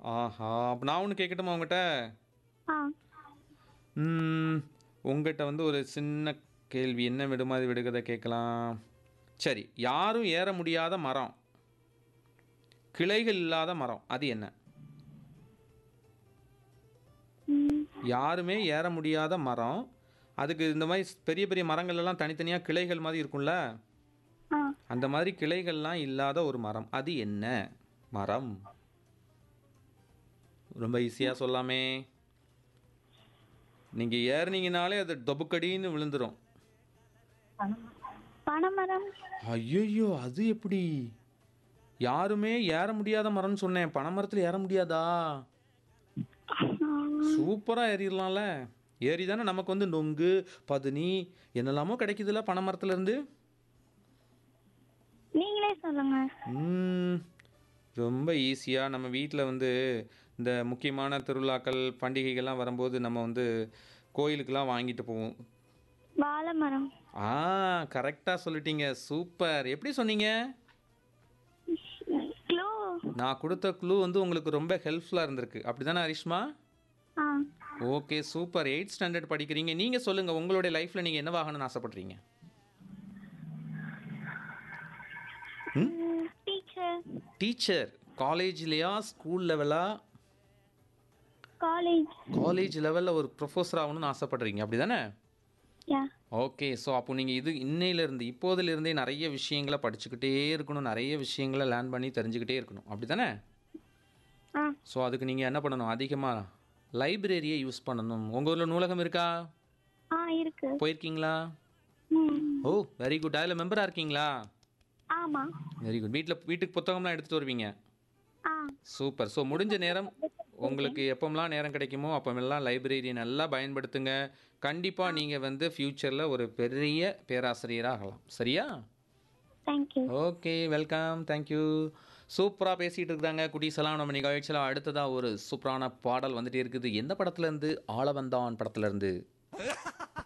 ஆஹா அப்ப நான் ஒன்று கேட்கட்டுமா உங்ககிட்ட ஆ ம், உங்ககிட்ட வந்து ஒரு சின்ன கேள்வி என்ன விடுமாதி விடுகதை கேட்கலாம் சரி யாரும் ஏற முடியாத மரம் கிளைகள் இல்லாத மரம் அது என்ன ம் யாருமே ஏற முடியாத மரம் அதுக்கு இந்த மாதிரி பெரிய பெரிய மரங்கள் எல்லாம் தனித்தனியாக கிளைகள் மாதிரி இருக்கும்ல ஆ அந்த மாதிரி கிளைகள்லாம் இல்லாத ஒரு மரம் அது என்ன மரம் ரொம்ப ஈஸியாக சொல்லாமே நீங்கள் ஏறுனீங்கனாலே அது டொபுக்கடின்னு விழுந்துரும் பனைமரம் ஐயோ அது எப்படி யாருமே ஏற முடியாத மரம்னு சொன்னேன் பனைமரத்தில் ஏற முடியாதா சூப்பராக ஏறிடலாம்ல ஏறி தானே நமக்கு வந்து நொங்கு பதுனி என்னெல்லாமோ கிடைக்குதுல்ல பனைமரத்துல இருந்து நீங்களே சொல்லுங்க ம், ரொம்ப ஈஸியாக நம்ம வீட்டில் வந்து இந்த முக்கியமான திருவிழாக்கள் பண்டிகைகள்லாம் வரும்போது நம்ம வந்து கோயிலுக்கெல்லாம் வாங்கிட்டு போவோம் வாழை மரம் ஆ கரெக்டாக சொல்லிட்டீங்க சூப்பர் எப்படி சொன்னீங்க க்ளூ நான் கொடுத்த க்ளூ வந்து உங்களுக்கு ரொம்ப ஹெல்ப்ஃபுல்லாக இருந்திருக்கு அப்படி தானே ஹரிஷ்மா ஆ ஓகே சூப்பர் எயிட் ஸ்டாண்டர்ட் படிக்கிறீங்க நீங்கள் சொல்லுங்கள் உங்களுடைய லைஃப்பில் நீங்கள் என்ன வாங்கணும்னு ஆசைப்படுறீங்க டீச்சர் டீச்சர் காலேஜ்லையா ஸ்கூல் லெவலா காலேஜ் காலேஜ் லெவலில் ஒரு ப்ரொஃபஸர் ஆகணும்னு ஆசைப்படுறீங்க அப்படி தானே யா ஓகே ஸோ அப்போ நீங்கள் இது இன்னையிலேருந்து இப்போதிலிருந்தே நிறைய விஷயங்களை படிச்சுக்கிட்டே இருக்கணும் நிறைய விஷயங்களை லேர்ன் பண்ணி தெரிஞ்சுக்கிட்டே இருக்கணும் அப்படி தானே ஆ ஸோ அதுக்கு நீங்கள் என்ன பண்ணணும் அதிகமாக லைப்ரரியை யூஸ் பண்ணணும் உங்கள் ஊரில் நூலகம் இருக்கா ஆ இருக்கு போயிருக்கீங்களா ம் ஓ வெரி குட் அதில் மெம்பராக இருக்கீங்களா ஆமா வெரி குட் வீட்டில் வீட்டுக்கு புத்தகம்லாம் எடுத்துகிட்டு வருவீங்க ஆ சூப்பர் ஸோ முடிஞ்ச நேரம் உங்களுக்கு எப்போம்லாம் நேரம் கிடைக்குமோ அப்போமெல்லாம் லைப்ரரியை நல்லா பயன்படுத்துங்க கண்டிப்பாக நீங்கள் வந்து ஃப்யூச்சரில் ஒரு பெரிய பேராசிரியராக ஆகலாம் சரியா தேங்க்யூ ஓகே வெல்கம் தேங்க்யூ சூப்பராக பேசிகிட்டு இருக்கிறாங்க குட்டீஸெல்லாம் நம்ம நிகழ்ச்சியில் அடுத்ததாக ஒரு சூப்பரான பாடல் வந்துட்டே இருக்குது எந்த படத்துலேருந்து ஆளவந்தான் படத்துலேருந்து